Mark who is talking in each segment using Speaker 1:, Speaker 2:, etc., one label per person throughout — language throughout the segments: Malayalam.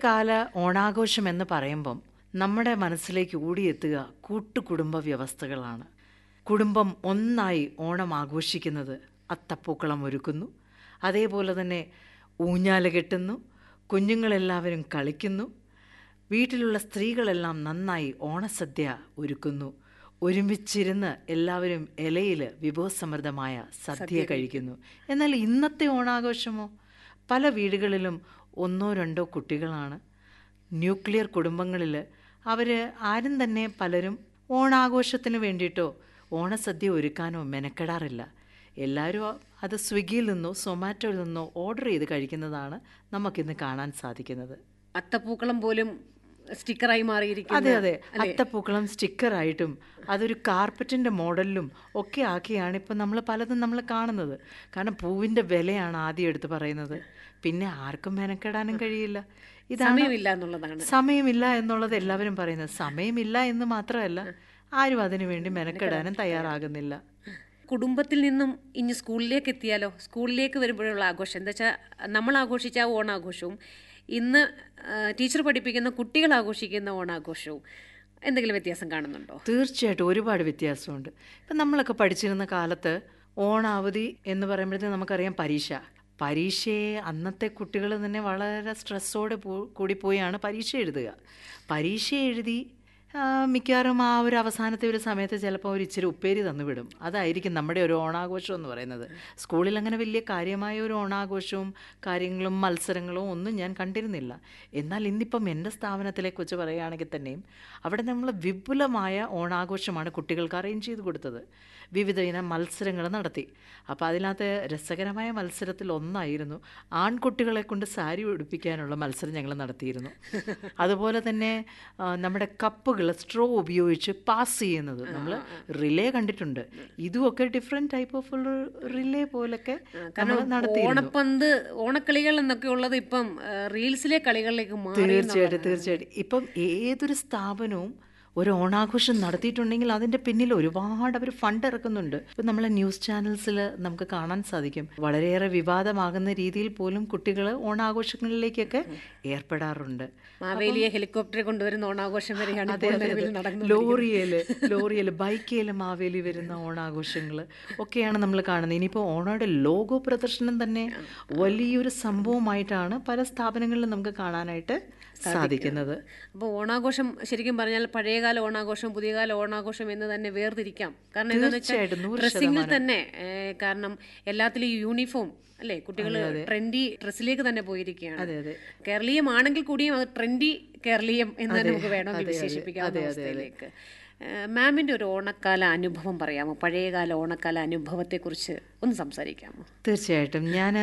Speaker 1: കാല ഓണാഘോഷം എന്ന് പറയുമ്പം നമ്മുടെ മനസ്സിലേക്ക് ഓടിയെത്തുക കൂട്ടുകുടുംബ വ്യവസ്ഥകളാണ് കുടുംബം ഒന്നായി ഓണം ആഘോഷിക്കുന്നത് അത്തപ്പൂക്കളം ഒരുക്കുന്നു അതേപോലെ തന്നെ ഊഞ്ഞാല കെട്ടുന്നു കുഞ്ഞുങ്ങളെല്ലാവരും കളിക്കുന്നു വീട്ടിലുള്ള സ്ത്രീകളെല്ലാം നന്നായി ഓണസദ്യ ഒരുക്കുന്നു ഒരുമിച്ചിരുന്ന് എല്ലാവരും ഇലയിൽ വിഭവസമൃദ്ധമായ സദ്യ കഴിക്കുന്നു എന്നാൽ ഇന്നത്തെ ഓണാഘോഷമോ പല വീടുകളിലും ഒന്നോ രണ്ടോ കുട്ടികളാണ് ന്യൂക്ലിയർ കുടുംബങ്ങളിൽ അവർ ആരും തന്നെ പലരും ഓണാഘോഷത്തിന് വേണ്ടിയിട്ടോ ഓണസദ്യ ഒരുക്കാനോ മെനക്കെടാറില്ല എല്ലാവരും അത് സ്വിഗ്ഗിയിൽ നിന്നോ സൊമാറ്റോയിൽ നിന്നോ ഓർഡർ ചെയ്ത് കഴിക്കുന്നതാണ് നമുക്കിന്ന് കാണാൻ സാധിക്കുന്നത്
Speaker 2: അത്തപ്പൂക്കളം പോലും സ്റ്റിക്കറായി മാറിയിരിക്കുന്നു
Speaker 1: അതെ അതെ അത്തപ്പൂക്കളം സ്റ്റിക്കറായിട്ടും അതൊരു കാർപ്പറ്റിൻ്റെ മോഡലിലും ഒക്കെ ആക്കിയാണ് ഇപ്പം നമ്മൾ പലതും നമ്മൾ കാണുന്നത് കാരണം പൂവിൻ്റെ വിലയാണ് ആദ്യം എടുത്ത് പറയുന്നത് പിന്നെ ആർക്കും മെനക്കെടാനും കഴിയില്ല ഇതാണ്
Speaker 2: സമയമില്ല എന്നുള്ളതാണ്
Speaker 1: സമയമില്ല എന്നുള്ളത് എല്ലാവരും പറയുന്നത് സമയമില്ല എന്ന് മാത്രമല്ല ആരും അതിനു വേണ്ടി മെനക്കെടാനും തയ്യാറാകുന്നില്ല
Speaker 2: കുടുംബത്തിൽ നിന്നും ഇനി സ്കൂളിലേക്ക് എത്തിയാലോ സ്കൂളിലേക്ക് വരുമ്പോഴുള്ള ആഘോഷം എന്താ വെച്ചാൽ നമ്മൾ ആഘോഷിച്ച ആ ഓണാഘോഷവും ഇന്ന് ആ, ടീച്ചർ പഠിപ്പിക്കുന്ന കുട്ടികൾ ആഘോഷിക്കുന്ന ഓണാഘോഷവും എന്തെങ്കിലും വ്യത്യാസം കാണുന്നുണ്ടോ
Speaker 1: തീർച്ചയായിട്ടും ഒരുപാട് വ്യത്യാസമുണ്ട് ഇപ്പം നമ്മളൊക്കെ പഠിച്ചിരുന്ന കാലത്ത് ഓണാവധി എന്ന് പറയുമ്പോഴത്തേക്ക് നമുക്കറിയാം പരീക്ഷ പരീക്ഷയെ അന്നത്തെ കുട്ടികൾ തന്നെ വളരെ സ്ട്രെസ്സോടെ പോ- കൂടി പോയാണ് പരീക്ഷ എഴുതുക പരീക്ഷ എഴുതി ആ, മിക്കവാറും ആ ഒരു അവസാനത്തെ ഒരു സമയത്ത് ചിലപ്പോൾ ഒരു ഇച്ചിരി ഉപ്പേരി തന്നു വിടും അതായിരിക്കും നമ്മുടെ ഒരു ഓണാഘോഷം എന്ന് പറയുന്നത് സ്കൂളിൽ അങ്ങനെ വലിയ കാര്യമായ ഒരു ഓണാഘോഷവും കാര്യങ്ങളും മത്സരങ്ങളും ഒന്നും ഞാൻ കണ്ടിരുന്നില്ല എന്നാൽ ഇന്നിപ്പം എൻ്റെ സ്ഥാപനത്തിലെ കുറിച്ച് പറയുകയാണെങ്കിൽ തന്നെയും അവിടെ നമ്മൾ വിപുലമായ ഓണാഘോഷമാണ് കുട്ടികൾക്ക് അറേഞ്ച് ചെയ്ത് കൊടുത്തത് വിവിധ ഇനം മത്സരങ്ങൾ നടത്തി അപ്പോൾ അതിനകത്ത് രസകരമായ മത്സരത്തിൽ ഒന്നായിരുന്നു ആൺകുട്ടികളെ കൊണ്ട് സാരി ഉടുപ്പിക്കാനുള്ള മത്സരം ഞങ്ങൾ നടത്തിയിരുന്നു അതുപോലെ തന്നെ ആ, നമ്മുടെ കപ്പുകൾ സ്ട്രോ ഉപയോഗിച്ച് പാസ് ചെയ്യുന്നത് നമ്മൾ റിലേ കണ്ടിട്ടുണ്ട് ഇതുമൊക്കെ ഡിഫറെൻറ്റ് ടൈപ്പ് ഓഫ് റിലേ പോലൊക്കെ നമ്മൾ നടത്തിയിരുന്നു
Speaker 2: ഓണപ്പന്ത് ഓണക്കളികൾ എന്നൊക്കെ ഉള്ളത് ഇപ്പം ആ, റീൽസിലെ കളികളിലേക്ക് മാറി
Speaker 1: തീർച്ചയായിട്ടും തീർച്ചയായിട്ടും ഇപ്പം ഏതൊരു സ്ഥാപനവും ഒരു ഓണാഘോഷം നടത്തിയിട്ടുണ്ടെങ്കിൽ അതിൻ്റെ പിന്നിൽ ഒരുപാട് അവർ ഫണ്ട് ഇറക്കുന്നുണ്ട് ഇപ്പം നമ്മളെ ന്യൂസ് ചാനൽസിൽ നമുക്ക് കാണാൻ സാധിക്കും വളരെയേറെ വിവാദമാകുന്ന രീതിയിൽ പോലും കുട്ടികൾ ഓണാഘോഷങ്ങളിലേക്കൊക്കെ ഏർപ്പെടാറുണ്ട്
Speaker 2: മാവേലിയെ ഹെലികോപ്റ്ററിൽ കൊണ്ടുവരുന്ന ഓണാഘോഷം വരെയാണ് ഇപ്പോൾ നിലവിൽ നടക്കുന്നത്
Speaker 1: ലോറിയല് ലോറിയല് ബൈക്കേല് മാവേലി വരുന്ന ഓണാഘോഷങ്ങൾ ഒക്കെയാണ് നമ്മൾ കാണുന്നത് ഇനിയിപ്പോൾ ഓണയുടെ ലോഗോ പ്രദർശനം തന്നെ വലിയൊരു സംഭവമായിട്ടാണ് പല സ്ഥാപനങ്ങളിലും നമുക്ക് കാണാനായിട്ട് സാധിക്കുന്നത്
Speaker 2: അപ്പോൾ ഓണാഘോഷം ശരിക്കും പറഞ്ഞാൽ പഴയകാല ഓണാഘോഷം പുതിയകാല ഓണാഘോഷം എന്ന് തന്നെ വേർതിരിക്കാം കാരണം എന്താണെന്ന്
Speaker 1: തീർച്ചയായിട്ടും,
Speaker 2: വെച്ചാൽ
Speaker 1: നൂറ്
Speaker 2: ഡ്രസ്സിങ്ങിൽ തന്നെ ഏ, കാരണം എല്ലാത്തിലും യൂണിഫോം അല്ലേ കുട്ടികൾ ട്രെൻഡി ഡ്രസ്സിലേക്ക് തന്നെ പോയിരിക്കുകയാണ്
Speaker 1: അതെ അതെ
Speaker 2: കേരളീയമാണെങ്കിൽ കൂടിയും അത് ട്രെൻഡി കേരളീയം എന്ന് തന്നെ നമുക്ക് വേണമെങ്കിൽ വിശേഷിപ്പിക്കാവുന്ന അവസ്ഥയിലേക്ക് ഏ, മാമിന്റെ ഒരു ഓണക്കാല അനുഭവം പറയാമോ പഴയകാല ഓണക്കാല അനുഭവത്തെക്കുറിച്ച് ഒന്ന് സംസാരിക്കാമോ
Speaker 1: തീർച്ചയായിട്ടും ഞാൻ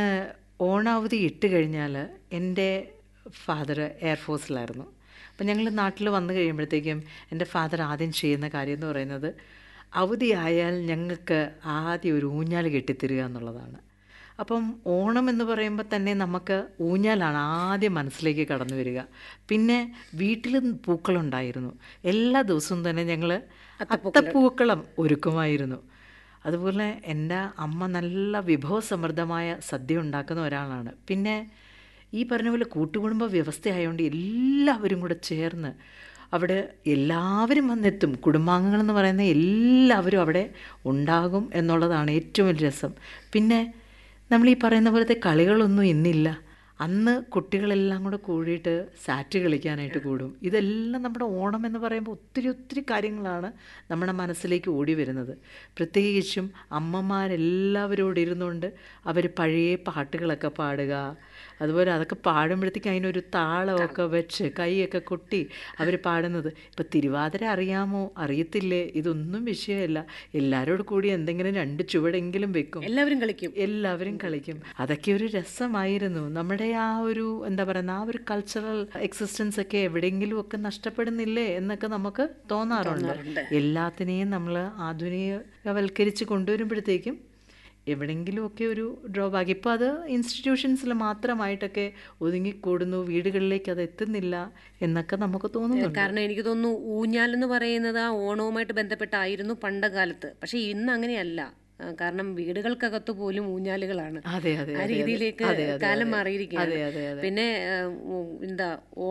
Speaker 1: ഓണാവധി ഇട്ട് കഴിഞ്ഞാൽ എൻ്റെ ഫാദർ എയർഫോഴ്സിലായിരുന്നു അപ്പം ഞങ്ങൾ നാട്ടിൽ വന്നു കഴിയുമ്പോഴത്തേക്കും എൻ്റെ ഫാദർ ആദ്യം ചെയ്യുന്ന കാര്യം എന്ന് പറയുന്നത് അവധിയായാൽ ഞങ്ങൾക്ക് ആദ്യം ഒരു ഊഞ്ഞാൽ കെട്ടിത്തരിക എന്നുള്ളതാണ് അപ്പം ഓണം എന്ന് പറയുമ്പോൾ തന്നെ നമുക്ക് ഊഞ്ഞാലാണ് ആദ്യം മനസ്സിലേക്ക് കടന്നു വരിക പിന്നെ വീട്ടിൽ പൂക്കളുണ്ടായിരുന്നു എല്ലാ ദിവസവും തന്നെ ഞങ്ങൾ അത്തപ്പൂക്കളം ഒരുക്കുമായിരുന്നു അതുപോലെ എൻ്റെ അമ്മ നല്ല വിഭവസമൃദ്ധമായ സദ്യ ഉണ്ടാക്കുന്ന ഒരാളാണ് പിന്നെ ഈ പറഞ്ഞ പോലെ കൂട്ടുകുടുംബ വ്യവസ്ഥയായതുകൊണ്ട് എല്ലാവരും കൂടെ ചേർന്ന് അവിടെ എല്ലാവരും വന്നെത്തും കുടുംബാംഗങ്ങളെന്ന് പറയുന്ന എല്ലാവരും അവിടെ ഉണ്ടാകും എന്നുള്ളതാണ് ഏറ്റവും വലിയ രസം പിന്നെ നമ്മൾ ഈ പറയുന്ന പോലത്തെ കളികളൊന്നും ഇന്നില്ല അന്ന് കുട്ടികളെല്ലാം കൂടെ കൂടിയിട്ട് സാറ്റ് കളിക്കാനായിട്ട് കൂടും ഇതെല്ലാം നമ്മുടെ ഓണം എന്ന് പറയുമ്പോൾ ഒത്തിരി ഒത്തിരി കാര്യങ്ങളാണ് നമ്മുടെ മനസ്സിലേക്ക് ഓടി വരുന്നത് പ്രത്യേകിച്ചും അമ്മമാരെല്ലാവരോട് ഇരുന്നുകൊണ്ട് അവർ പഴയ പാട്ടുകളൊക്കെ പാടുക അതുപോലെ അതൊക്കെ പാടുമ്പോഴത്തേക്കും അതിനൊരു താളമൊക്കെ വെച്ച് കൈയൊക്കെ കൊട്ടി അവർ പാടുന്നത് ഇപ്പം തിരുവാതിര അറിയാമോ അറിയത്തില്ലേ ഇതൊന്നും വിഷയമല്ല എല്ലാവരോട് കൂടി എന്തെങ്കിലും രണ്ട് ചുവടെങ്കിലും വെക്കും
Speaker 2: എല്ലാവരും കളിക്കും
Speaker 1: എല്ലാവരും കളിക്കും അതൊക്കെ ഒരു രസമായിരുന്നു നമ്മുടെ ആ ഒരു എന്താ പറയുന്ന ആ ഒരു കൾച്ചറൽ എക്സിസ്റ്റൻസ് ഒക്കെ എവിടെയെങ്കിലും ഒക്കെ നഷ്ടപ്പെടുന്നില്ലേ എന്നൊക്കെ നമുക്ക് തോന്നാറുണ്ട് എല്ലാത്തിനെയും നമ്മൾ ആധുനികവൽക്കരിച്ച് കൊണ്ടുവരുമ്പോഴത്തേക്കും എവിടെയെങ്കിലുമൊക്കെ ഒരു ഡ്രോബാക്ക് ഇപ്പോൾ അത് ഇൻസ്റ്റിറ്റ്യൂഷൻസിൽ മാത്രമായിട്ടൊക്കെ ഒതുങ്ങിക്കൂടുന്നു വീടുകളിലേക്ക് അത് എത്തുന്നില്ല എന്നൊക്കെ നമുക്ക് തോന്നുന്നുണ്ട്
Speaker 2: കാരണം എനിക്ക് തോന്നുന്നു ഊഞ്ഞാൽ എന്ന് പറയുന്നത് ആ ഓണവുമായിട്ട് ബന്ധപ്പെട്ടായിരുന്നു പണ്ട കാലത്ത് പക്ഷെ ഇന്ന് അങ്ങനെയല്ല ആ, കാരണം വീടുകൾക്കകത്ത് പോലും ഊഞ്ഞാലുകളാണ്
Speaker 1: അതെ അതെ
Speaker 2: ആ
Speaker 1: അതെ, അതെ.
Speaker 2: രീതിയിലേക്ക്
Speaker 1: അതെ, അതെ,
Speaker 2: കാലം
Speaker 1: അതെ.
Speaker 2: മാറിയിരിക്കുകയാണ്
Speaker 1: അതെ അതെ അതെ
Speaker 2: പിന്നെ ആ, ഉ- എന്താ